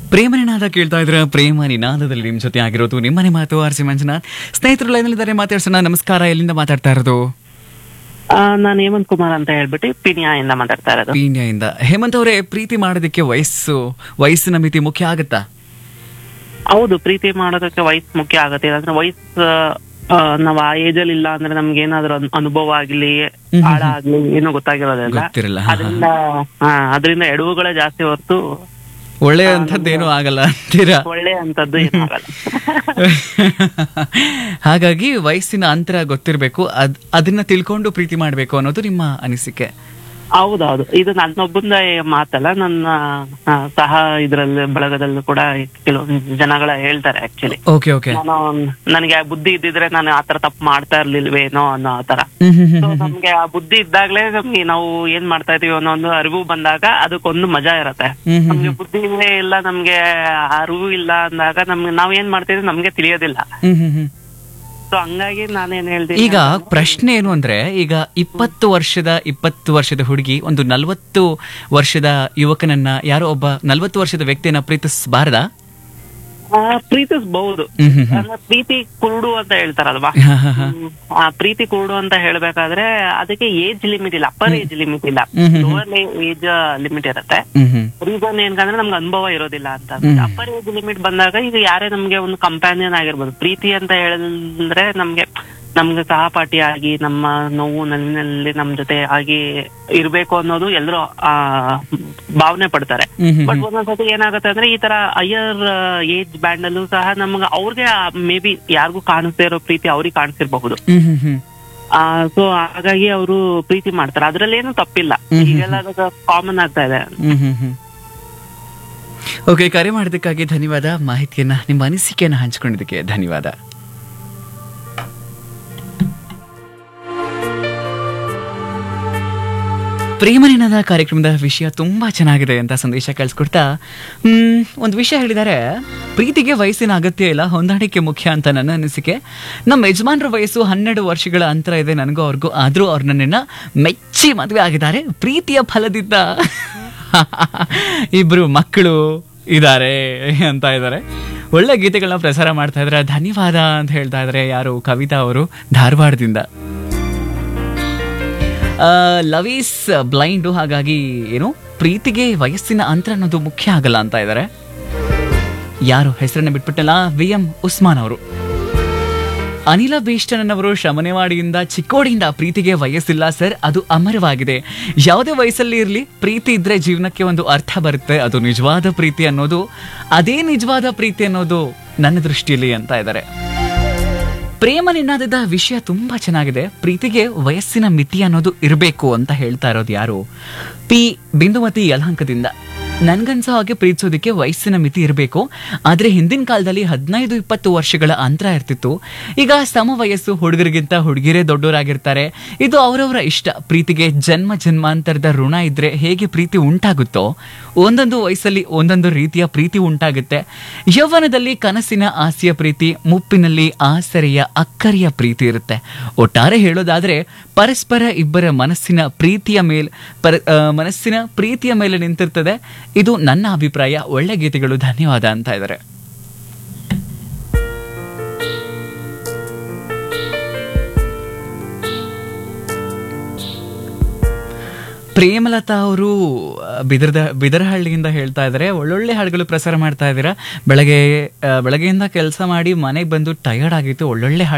ಪ್ರೇಮ ನಿನಾದ ಕೇಳ್ತಾ ಇದ್ರ ಪ್ರೇಮ ನಿನಾದದಲ್ಲಿ ನಿಮ್ ಜೊತೆ ಆಗಿರೋದು ನಿಮ್ಮನೆ ಮಾತು ಆರ್ ಸಿ ಮಂಜುನಾಥ್ ಸ್ನೇಹಿತರು ಲೈನಲ್ಲಿದ್ದಾರೆ ಮಾತಾಡ್ಸೋಣ ನಮಸ್ಕಾರ ಎಲ್ಲಿಂದ ಮಾತಾಡ್ತಾ ಇರೋದು ನಾನು ಹೇಮಂತ್ ಕುಮಾರ್ ಅಂತ ಹೇಳ್ಬಿಟ್ಟು ಪಿನಿಯಾ ಇಂದ ಮಾತಾಡ್ತಾ ಇರೋದು ಪೀಣ್ಯದಿಂದ ಹೇಮಂತ್ ಅವರೇ ಪ್ರೀತಿ ಮಾಡೋದಕ್ಕೆ ವಯಸ್ಸು ವಯಸ್ಸಿನ ಮಿತಿ ಮುಖ್ಯ ಆಗತ್ತಾ ಹೌದು ಪ್ರೀತಿ ಮಾಡೋದಕ್ಕೆ ವಯಸ್ಸು ಮುಖ್ಯ ಆಗುತ್ತೆ ಇಲ್ಲಾಂದ್ರೆ ವಯಸ್ಸು ಆ, ನಾವ್ ಆ ಏಜ್ ಅಲ್ಲಿ ಇಲ್ಲ ಅಂದ್ರೆ ನಮ್ಗೆ ಏನಾದ್ರು ಅನ್- ಅನುಭವ ಆಗ್ಲಿ ಹ್ಮ್. ಆಳ ಆಗ್ಲಿ ಏನೂ ಗೊತ್ತಾಗಿರೋದಿಲ್ಲ ಗೊತ್ತಿರಲ್ಲ ಹಾ, ಹಾ. ಅದರಿಂದ ಹಾ ಅದರಿಂದ ಎಡವುಗಳೇ ಜಾಸ್ತಿ ಹೊರತು ಒಳ್ಳೆಯಂಥದ್ದೇನೂ ಆಗಲ್ಲ ಅಂತೀರಾ ಒಳ್ಳೆ ಅಂತದ್ದು ಏನಾಗಲ್ಲ ಹಾಗಾಗಿ ವಯಸ್ಸಿನ ಅಂತರ ಗೊತ್ತಿರಬೇಕು ಅದ್ ಅದನ್ನ ತಿಳ್ಕೊಂಡು ಪ್ರೀತಿ ಮಾಡಬೇಕು ಅನ್ನೋದು ನಿಮ್ಮ ಅನಿಸಿಕೆ ಹೌದೌದು ಇದು ನನ್ನೊಬ್ಬಂದ ಮಾತಲ್ಲ ನನ್ನ ಆ, ಸಹ ಇದ್ರಲ್ಲಿ ಬಳಗದಲ್ಲೂ ಕೂಡ ಕೆಲವು ಜನಗಳ ಹೇಳ್ತಾರೆ ಆಕ್ಚುಲಿ ಓಕೆ ಓಕೆ ನಾನು ನನಗೆ ಆ ಬುದ್ಧಿ ಇದ್ದಿದ್ರೆ ನಾನು ಆತರ ತಪ್ಪು ಮಾಡ್ತಾ ಇರ್ಲಿಲ್ವೇನೋ ಅನ್ನೋ ಆತರ ಸೊ ನಮ್ಗೆ ಆ ಬುದ್ಧಿ ಇದ್ದಾಗ್ಲೇ ನಮ್ಗೆ ನಾವು ಏನ್ ಮಾಡ್ತಾ ಇದೀವಿ ಅನ್ನೋ ಒಂದು ಅರಿವು ಬಂದಾಗ ಅದಕ್ಕೊಂದು ಮಜಾ ಇರತ್ತೆ ಹ್ಮ್ ಹ್ಮ್ ನಮ್ಗೆ ಬುದ್ಧಿ ಇಲ್ಲ ನಮ್ಗೆ ಅರಿವು ಇಲ್ಲ ಅಂದಾಗ ನಮ್ಗೆ ನಾವ್ ಏನ್ ಮಾಡ್ತಿದ್ವಿ ನಮ್ಗೆ ತಿಳಿಯೋದಿಲ್ಲ ಹ್ಮ್ ಹ್ಮ್ ಹ್ಮ್ ಸೊ ಹಂಗಾಗಿ ನಾನೇನ್ ಹೇಳ್ತೀನಿ ಈಗ ಪ್ರಶ್ನೆ ಏನು ಅಂದ್ರೆ ಈಗ ಇಪ್ಪತ್ತು ವರ್ಷದ ಇಪ್ಪತ್ತು ವರ್ಷದ ಹುಡುಗಿ ಒಂದು ನಲ್ವತ್ತು ವರ್ಷದ ಯುವಕನನ್ನ ಯಾರೋ ಒಬ್ಬ ನಲ್ವತ್ತು ವರ್ಷದ ವ್ಯಕ್ತಿಯನ್ನ ಪ್ರೀತಿಸಬಾರ್ದಾ ಆ, ಪ್ರೀತಿಸ್ಬಹುದು ಹ್ಮ್ ಹ್ಮ್ ಹ್ಮ್. ಅಂದ್ರೆ ಪ್ರೀತಿ ಕುರುಡು ಅಂತ ಹೇಳ್ತಾರಲ್ವಾ ಹಾ, ಹಾ, ಹಾ. ಹ್ಮ್. ಆ ಪ್ರೀತಿ ಕುರುಡು ಅಂತ ಹೇಳ್ಬೇಕಾದ್ರೆ ಅದಕ್ಕೆ ಏಜ್ ಲಿಮಿಟ್ ಇಲ್ಲ ಅಪ್ಪರ್ ಏಜ್ ಲಿಮಿಟ್ ಇಲ್ಲ ಹ್ಮ್ ಹ್ಮ್ ಹ್ಮ್. ಲೋವರ್ ಏಜ್ ಲಿಮಿಟ್ ಇರುತ್ತೆ ಹ್ಮ್ ಹ್ಮ್ ರೀಸನ್ ಏನಂದ್ರೆ ನಮ್ಗೆ ಅನುಭವ ಇರೋದಿಲ್ಲ ಅಂತ ಹ್ಮ್. ಅಪ್ಪರ್ ಏಜ್ ಲಿಮಿಟ್ ಬಂದಾಗ ಈಗ ಯಾರೇ ನಮ್ಗೆ ಒಂದು ಕಂಪ್ಯಾನಿಯನ್ ಆಗಿರ್ಬೋದು ಪ್ರೀತಿ ಅಂತ ಹೇಳಿದ್ರೆ ನಮ್ಗೆ ನಮ್ಗೆ ಸಹಪಾಠಿ ಆಗಿ ನಮ್ಮ ನೋವು ನಲಿನಲ್ಲಿ ನಮ್ ಜೊತೆ ಆಗಿ ಇರ್ಬೇಕು ಅನ್ನೋದು ಎಲ್ಲರೂ ಆ ಭಾವನೆ ಪಡ್ತಾರೆ ಹ್ಮ್ ಹ್ಮ್ ಬಟ್ ಒಂದೊಂದ್ಸತಿ ಏನಾಗುತ್ತೆ ಅಂದ್ರೆ ಈ ತರ ಹೈಯರ್ ಏಜ್ ಬ್ಯಾಂಡ್ ಅಲ್ಲೂ ಸಹ ನಮ್ಗೆ ಅವ್ರಿಗೆ ಮೇ ಬಿ ಯಾರಿಗೂ ಕಾಣಿಸ್ದೇ ಇರೋ ಪ್ರೀತಿ ಅವ್ರಿಗೆ ಕಾಣಿಸಿರ್ಬಹುದು ಹ್ಮ್ ಹ್ಮ್ ಹ್ಮ್ ಸೊ ಹಾಗಾಗಿ ಅವರು ಪ್ರೀತಿ ಮಾಡ್ತಾರೆ ಅದ್ರಲ್ಲೇನು ತಪ್ಪಿಲ್ಲ ಹ್ಮ್ ಹ್ಮ್ ಈಗೆಲ್ಲ ಕಾಮನ್ ಆಗ್ತಾ ಇದೆ ಹ್ಮ್ ಹ್ಮ್ ಹ್ಮ್ ಓಕೆ ಕರೆ ಮಾಡೋದಕ್ಕಾಗಿ ಧನ್ಯವಾದ ಮಾಹಿತಿಯನ್ನ ನಿಮ್ಮ ಅನಿಸಿಕೆಯನ್ನ ಹಂಚಿಕೊಂಡಿದ್ದಕ್ಕೆ ಧನ್ಯವಾದ ಪ್ರೇಮನಿನದ ಕಾರ್ಯಕ್ರಮದ ವಿಷಯ ತುಂಬಾ ಚೆನ್ನಾಗಿದೆ ಅಂತ ಸಂದೇಶ ಕಳಿಸ್ಕೊಡ್ತಾ ಹ್ಮ್ ಒಂದು ವಿಷಯ ಹೇಳಿದ್ದಾರೆ ಪ್ರೀತಿಗೆ ವಯಸ್ಸಿನ ಅಗತ್ಯ ಇಲ್ಲ ಹೊಂದಾಣಿಕೆ ಮುಖ್ಯ ಅಂತ ನನ್ನ ಅನಿಸಿಕೆ ನಮ್ಮ ಯಜಮಾನ್ರ ವಯಸ್ಸು ಹನ್ನೆರಡು ವರ್ಷಗಳ ಅಂತರ ಇದೆ ನನಗೂ ಅವ್ರಿಗೂ ಆದ್ರೂ ಅವ್ರು ನನ್ನನ್ನ ಮೆಚ್ಚಿ ಮದುವೆ ಆಗಿದ್ದಾರೆ ಪ್ರೀತಿಯ ಫಲದಿಂದ ಇಬ್ರು ಮಕ್ಕಳು ಇದ್ದಾರೆ ಅಂತ ಇದ್ದಾರೆ ಒಳ್ಳೆ ಗೀತೆಗಳನ್ನ ಪ್ರಸಾರ ಮಾಡ್ತಾ ಇದ್ದಾರೆ ಧನ್ಯವಾದ ಅಂತ ಹೇಳ್ತಾ ಇದ್ದಾರೆ ಯಾರು ಕವಿತಾ ಅವರು ಧಾರವಾಡದಿಂದ ಲವ್ ಈಸ್ ಬ್ಲೈಂಡು ಹಾಗಾಗಿ ಏನು ಪ್ರೀತಿಗೆ ವಯಸ್ಸಿನ ಅಂತರ ಅನ್ನೋದು ಮುಖ್ಯ ಆಗಲ್ಲ ಅಂತ ಇದ್ದಾರೆ ಯಾರು ಹೆಸರನ್ನ ಬಿಟ್ಬಿಟ್ಟಲ್ಲ ವಿ ಎಂ ಉಸ್ಮಾನ್ ಅವರು ಅನಿಲ ಬೇಷ್ಟನವರು ಶಮನೆವಾಡಿಯಿಂದ ಚಿಕ್ಕೋಡಿಯಿಂದ ಪ್ರೀತಿಗೆ ವಯಸ್ಸಿಲ್ಲ ಸರ್ ಅದು ಅಮರವಾಗಿದೆ ಯಾವುದೇ ವಯಸ್ಸಲ್ಲಿ ಇರಲಿ ಪ್ರೀತಿ ಇದ್ರೆ ಜೀವನಕ್ಕೆ ಒಂದು ಅರ್ಥ ಬರುತ್ತೆ ಅದು ನಿಜವಾದ ಪ್ರೀತಿ ಅನ್ನೋದು ಅದೇ ನಿಜವಾದ ಪ್ರೀತಿ ಅನ್ನೋದು ನನ್ನ ದೃಷ್ಟಿಯಲ್ಲಿ ಅಂತ ಇದ್ದಾರೆ ಪ್ರೇಮ ನಿನಾದದ ವಿಷಯ ತುಂಬಾ ಚೆನ್ನಾಗಿದೆ ಪ್ರೀತಿಗೆ ವಯಸ್ಸಿನ ಮಿತಿ ಅನ್ನೋದು ಇರಬೇಕು ಅಂತ ಹೇಳ್ತಾ ಇರೋದು ಯಾರು ಪಿ ಬಿಂದುಮತಿ ಯಲಹಂಕದಿಂದ ನನ್ಗನ್ಸೋ ಹಾಗೆ ಪ್ರೀತಿಸೋದಕ್ಕೆ ವಯಸ್ಸಿನ ಮಿತಿ ಇರಬೇಕು ಆದ್ರೆ ಹಿಂದಿನ ಕಾಲದಲ್ಲಿ ಹದಿನೈದು ಇಪ್ಪತ್ತು ವರ್ಷಗಳ ಅಂತರ ಇರ್ತಿತ್ತು ಈಗ ಸಮ ವಯಸ್ಸು ಹುಡುಗರಿಗಿಂತ ಹುಡುಗಿರೇ ದೊಡ್ಡವರಾಗಿರ್ತಾರೆ ಇದು ಅವರವರ ಇಷ್ಟ ಪ್ರೀತಿಗೆ ಜನ್ಮ ಜನ್ಮಾಂತರದ ಋಣ ಇದ್ರೆ ಹೇಗೆ ಪ್ರೀತಿ ಉಂಟಾಗುತ್ತೋ ಒಂದೊಂದು ವಯಸ್ಸಲ್ಲಿ ಒಂದೊಂದು ರೀತಿಯ ಪ್ರೀತಿ ಉಂಟಾಗುತ್ತೆ ಯೌವನದಲ್ಲಿ ಕನಸಿನ ಆಸೆಯ ಪ್ರೀತಿ ಮುಪ್ಪಿನಲ್ಲಿ ಆಸರೆಯ ಅಕ್ಕರೆಯ ಪ್ರೀತಿ ಇರುತ್ತೆ ಒಟ್ಟಾರೆ ಹೇಳೋದಾದ್ರೆ ಪರಸ್ಪರ ಇಬ್ಬರ ಮನಸ್ಸಿನ ಪ್ರೀತಿಯ ಮೇಲ್ ಪರ ಆ, ಮನಸ್ಸಿನ ಪ್ರೀತಿಯ ಮೇಲೆ ನಿಂತಿರ್ತದೆ ಇದು ನನ್ನ ಅಭಿಪ್ರಾಯ ಒಳ್ಳೆ ಗೀತೆಗಳು ಧನ್ಯವಾದ ಅಂತ ಇದ್ದಾರೆ ಪ್ರೇಮಲತಾ ಅವರು ಬಿದರದ ಬಿದರಹಳ್ಳಿಯಿಂದ ಹೇಳ್ತಾ ಇದ್ದಾರೆ ಒಳ್ಳೊಳ್ಳೆ ಹಾಡುಗಳು ಪ್ರಸಾರ ಮಾಡ್ತಾ ಇದ್ದೀರಾ ಬೆಳಗ್ಗೆ ಆ, ಬೆಳಗ್ಗೆಯಿಂದ ಕೆಲಸ ಮಾಡಿ ಮನೆಗೆ ಬಂದು ಟಯರ್ಡ್ ಆಗಿತ್ತು ಒಳ್ಳೊಳ್ಳೆ ಹಾಡು